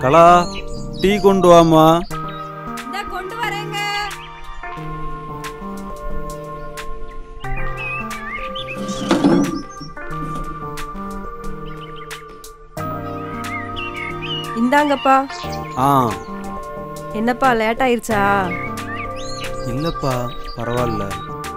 கலா tea கொண்டு வாமா இந்த கொண்டு வரேங்க இந்தாங்கப்பா ஆ என்னப்பா லேட் ஆயிருச்சா இல்லைப்பா பரவாயில்ல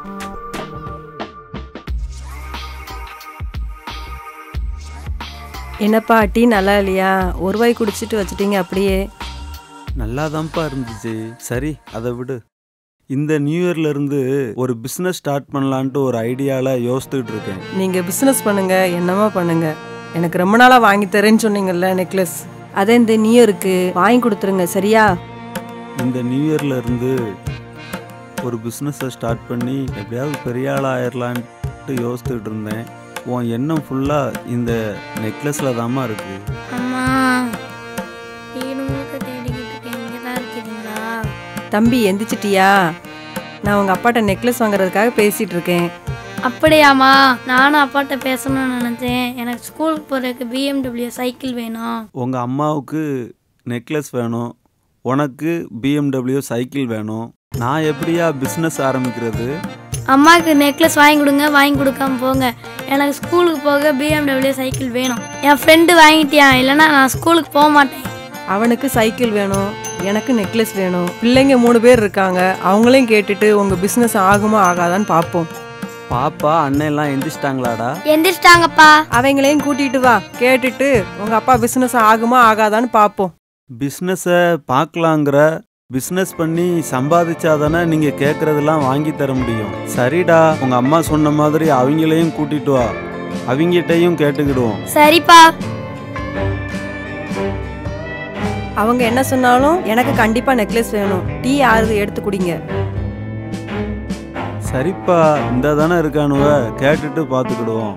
என்னப்பா டீ நல்லா இல்லையா ஒரு வாய் குடிச்சிட்டு வச்சிட்டீங்க அப்படியே நல்லாதான்ப்பா இருந்துச்சு சரி அதை விடு இந்த நியூ இயர்ல இருந்து ஒரு பிஸ்னஸ் ஸ்டார்ட் பண்ணலான்ட்டு ஒரு ஐடியால யோசித்துட்டு இருக்கேன் நீங்க பிசினஸ் பண்ணுங்க என்னமா பண்ணுங்க எனக்கு ரொம்ப நாளா வாங்கி தரேன்னு சொன்னீங்கல்ல நெக்லஸ் அதே இந்த நியூ இயருக்கு வாங்கி கொடுத்துருங்க சரியா இந்த நியூ இயர்ல இருந்து ஒரு பிஸ்னஸை ஸ்டார்ட் பண்ணி எப்படியாவது பெரிய ஆள் ஆயிடலான்ட்டு யோசித்துட்டு இருந்தேன் உன் எண்ணம் ஃபுல்லாக இந்த நெக்லஸில் தாம்மா இருக்கு அம்மா வீடு முழுக்க தேடிக்கிட்டு இருக்கேன் இங்கே தான் இருக்கிறீங்களா தம்பி எந்திரிச்சிட்டியா நான் உங்க அப்பாட்ட நெக்லஸ் வாங்குறதுக்காக பேசிட்டு இருக்கேன் அப்படியாம்மா நானும் அப்பாட்ட பேசணும்னு நினச்சேன் எனக்கு ஸ்கூலுக்கு போகிறதுக்கு பிஎம்டபிள்யூ சைக்கிள் வேணும் உங்கள் அம்மாவுக்கு நெக்லஸ் வேணும் உனக்கு பிஎம்டபிள்யூ சைக்கிள் வேணும் நான் எப்படியா பிஸ்னஸ் ஆரம்பிக்கிறது அம்மாவுக்கு நெக்லஸ் வாங்கி கொடுங்க வாங்கி கொடுக்காம போங்க எனக்கு ஸ்கூலுக்கு போக பிஎம்டபிள்யூ சைக்கிள் வேணும் என் ஃப்ரெண்டு வாங்கிட்டியா இல்லைன்னா நான் ஸ்கூலுக்கு போக மாட்டேன் அவனுக்கு சைக்கிள் வேணும் எனக்கு நெக்லஸ் வேணும் பிள்ளைங்க மூணு பேர் இருக்காங்க அவங்களையும் கேட்டுட்டு உங்க பிசினஸ் ஆகுமா ஆகாதான்னு பார்ப்போம் பாப்பா அண்ணன் எல்லாம் எந்திரிச்சிட்டாங்களாடா எந்திரிச்சிட்டாங்கப்பா அவங்களையும் கூட்டிட்டு வா கேட்டுட்டு உங்க அப்பா பிசினஸ் ஆகுமா ஆகாதான்னு பார்ப்போம் பிஸ்னஸை பார்க்கலாங்கிற பிஸ்னஸ் பண்ணி சம்பாதிச்சாதானே நீங்கள் கேட்குறதெல்லாம் வாங்கி தர முடியும் சரிடா உங்கள் அம்மா சொன்ன மாதிரி அவங்களையும் கூட்டிட்டு வா அவங்கிட்டையும் கேட்டுக்கிடுவோம் சரிப்பா அவங்க என்ன சொன்னாலும் எனக்கு கண்டிப்பா நெக்லஸ் வேணும் டீ ஆறுது எடுத்து குடிங்க சரிப்பா இந்த தானே இருக்கானுவ கேட்டுட்டு பார்த்துக்கிடுவோம்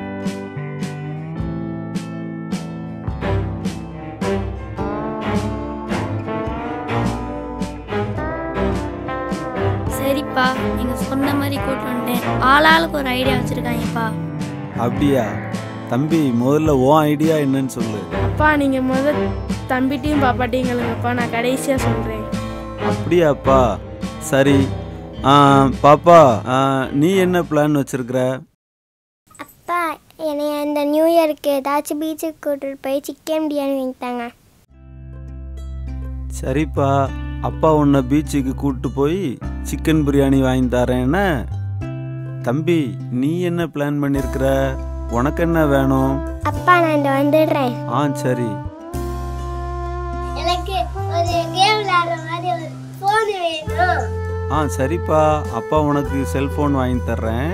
சரிப்பா நீங்கள் சொன்ன மாதிரி கூட்டு வந்துட்டேன் ஆளாளுக்கு ஒரு ஐடியா வச்சுருக்காங்கப்பா அப்படியா தம்பி முதல்ல உன் ஐடியா என்னன்னு சொல்லு அப்பா நீங்கள் முதல் தம்பிட்டையும் பாப்பாட்டையும் கேளுங்கப்பா நான் கடைசியாக சொல்கிறேன் அப்படியாப்பா சரி ஆ, பாப்பா ஆ, நீ என்ன பிளான் வச்சிருக்கிற அப்பா என்னை இந்த நியூ இயருக்கு ஏதாச்சும் பீச்சுக்கு கூட்டிட்டு போய் சிக்கன் பிரியாணி வாங்கிட்டாங்க சரிப்பா அப்பா உன்னை பீச்சுக்கு கூட்டு போய் சிக்கன் பிரியாணி வாங்கி தரேன்னு தம்பி நீ என்ன பிளான் பண்ணியிருக்கிற உனக்கு என்ன வேணும் அப்பா நான் இந்த வந்துடுறேன் ஆ சரி எனக்கு ஒரு கேம் விளையாடுற மாதிரி ஒரு ஃபோன் வேணும் ஆ சரிப்பா அப்பா உனக்கு செல்ஃபோன் வாங்கி தர்றேன்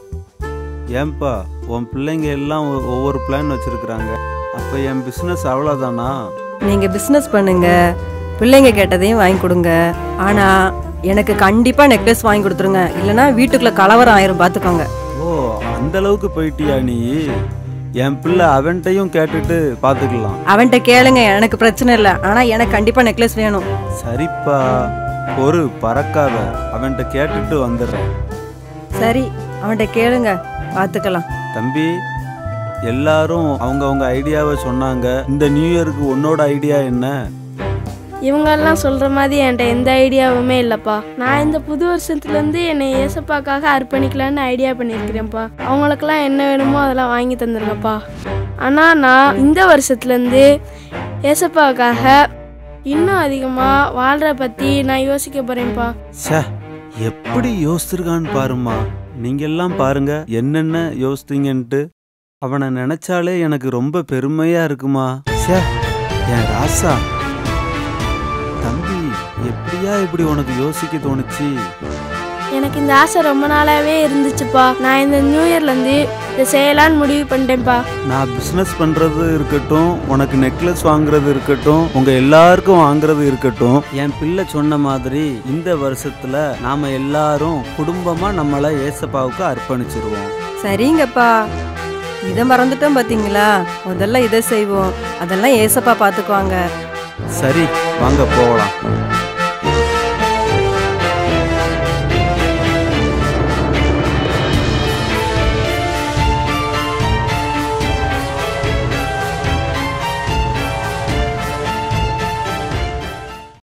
ஏன்பா உன் பிள்ளைங்க எல்லாம் ஒ- ஒவ்வொரு பிளான் வச்சிருக்கிறாங்க அப்போ என் பிஸ்னஸ் அவ்வளோதானா நீங்க பிசினஸ் பண்ணுங்க பிள்ளைங்க கேட்டதையும் வாங்கி கொடுங்க ஆனா எனக்கு கண்டிப்பா நெக்லஸ் வாங்கி கொடுத்துருங்க இல்லைன்னா வீட்டுக்குள்ள கலவரம் ஆயிரும் பாத்துக்கோங்க ஓ அந்த அளவுக்கு போயிட்டியா நீ என் பிள்ளை அவன்கிட்டையும் கேட்டுட்டு பார்த்துக்கலாம் அவன்கிட்ட கேளுங்க எனக்கு பிரச்சனை இல்லை ஆனா எனக்கு கண்டிப்பா நெக்லஸ் வேணும் சரிப்பா ஒரு பறக்காத அவன்கிட்ட கேட்டுட்டு வந்துடுறேன் சரி அவன்கிட்ட கேளுங்க பாத்துக்கலாம் தம்பி எல்லாரும் அவங்கவங்க ஐடியாவை சொன்னாங்க இந்த நியூ இயருக்கு உன்னோட ஐடியா என்ன இவங்கெல்லாம் சொல்கிற மாதிரி என்கிட்ட எந்த ஐடியாவுமே இல்லைப்பா நான் இந்த புது வருஷத்துலேருந்து என்னை ஏசப்பாக்காக அர்ப்பணிக்கலான்னு ஐடியா பண்ணியிருக்கிறேன்ப்பா அவங்களுக்கெல்லாம் என்ன வேணுமோ அதெல்லாம் வாங்கி தந்துருங்கப்பா ஆனால் நான் இந்த வருஷத்துலேருந்து ஏசப்பாக்காக இன்னும் அதிகமாக வாழ்கிற பற்றி நான் யோசிக்க போகிறேன்ப்பா ச்சே எப்படி யோசிச்சிருக்கான்னு பாருமா நீங்க எல்லாம் பாருங்க என்னென்ன யோசித்தீங்கன்ட்டு அவனை நினைச்சாலே எனக்கு ரொம்ப பெருமையா இருக்குமா ச்சே என் ராசா தம்பி எப்படியா இப்படி உனக்கு யோசிக்க தோணுச்சு எனக்கு இந்த ஆசை ரொம்ப நாளாகவே இருந்துச்சுப்பா நான் இந்த நியூ இயர்லேருந்து இதை செய்யலான்னு முடிவு பண்ணிட்டேன்ப்பா நான் பிஸ்னஸ் பண்றது இருக்கட்டும் உனக்கு நெக்லஸ் வாங்குறது இருக்கட்டும் உங்க எல்லாருக்கும் வாங்குறது இருக்கட்டும் என் பிள்ளை சொன்ன மாதிரி இந்த வருஷத்துல நாம எல்லாரும் குடும்பமா நம்மளை ஏசப்பாவுக்கு அர்ப்பணிச்சிருவோம் சரிங்கப்பா இதை மறந்துட்டோம் பாத்தீங்களா முதல்ல இதை செய்வோம் அதெல்லாம் ஏசப்பா பாத்துக்குவாங்க சரி வாங்க போகலாம்